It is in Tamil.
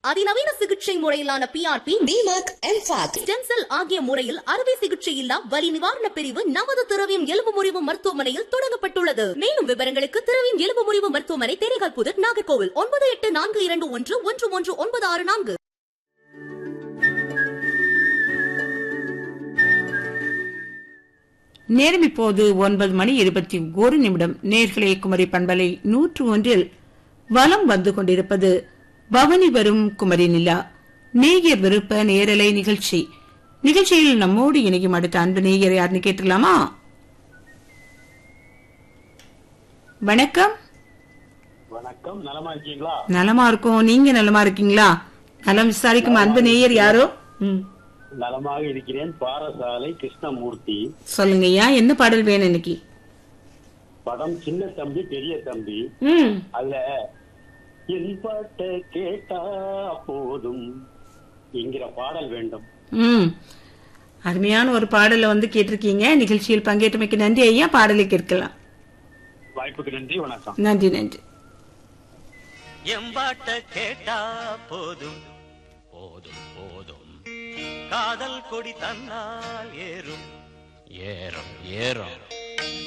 அதிநவீன சிகிச்சை முறையிலான PRP DMAC MFAC stem cell ஆகிய முறையில் அறுவை சிகிச்சை இல்லா வலி நிவாரண பிரிவு நவத திரவியம் எலும்பு முறிவு மருத்துவமனையில் தொடங்கப்பட்டுள்ளது மேலும் விவரங்களுக்கு திரவியம் எலும்பு முறிவு மருத்துவமனை தேனிகால் புதர் நாகர்கோவில் ஒன்பது எட்டு நான்கு இரண்டு ஒன்று ஒன்று ஒன்று ஒன்பது ஆறு நான்கு நேரம் இப்போது ஒன்பது மணி இருபத்தி ஒரு நிமிடம் நேர்களே குமரி பண்பலை நூற்று ஒன்றில் வலம் வந்து கொண்டிருப்பது பவனி வரும் குமரி நிலா நேயர் விருப்ப நேரலை நிகழ்ச்சி நிகழ்ச்சியில் நம்மோடு இணையும் அடுத்த அன்பு நேயர் யாருன்னு கேட்டுலாமா வணக்கம் வணக்கம் நலமா இருக்கீங்களா நலமா இருக்கோம் நீங்க நலமா இருக்கீங்களா நலம் விசாரிக்கும் அன்பு நேயர் யாரோ ம், நலமாக இருக்கிறேன் பாரசாலை கிருஷ்ணமூர்த்தி சொல்லுங்க ஐயா என்ன பாடல் வேணும் இன்னைக்கு படம் சின்ன தம்பி பெரிய தம்பி ம் அதுல என் பாட்டை கேட்டா போதும் என்கிற பாடல் வேண்டும் ம் அருமையான ஒரு பாடலை வந்து கேட்டிருக்கீங்க நிகழ்ச்சியில் பங்கேற்றமைக்கு நன்றி ஐயா பாடலை கேட்கலாம் வாய்ப்புக்கு நன்றி வணக்கம் நன்றி நன்றி எம்பாட்ட கேட்டா போதும் போதும் போதும் காதல் கொடி தன்னால் ஏறும் ஏறும் ஏறும்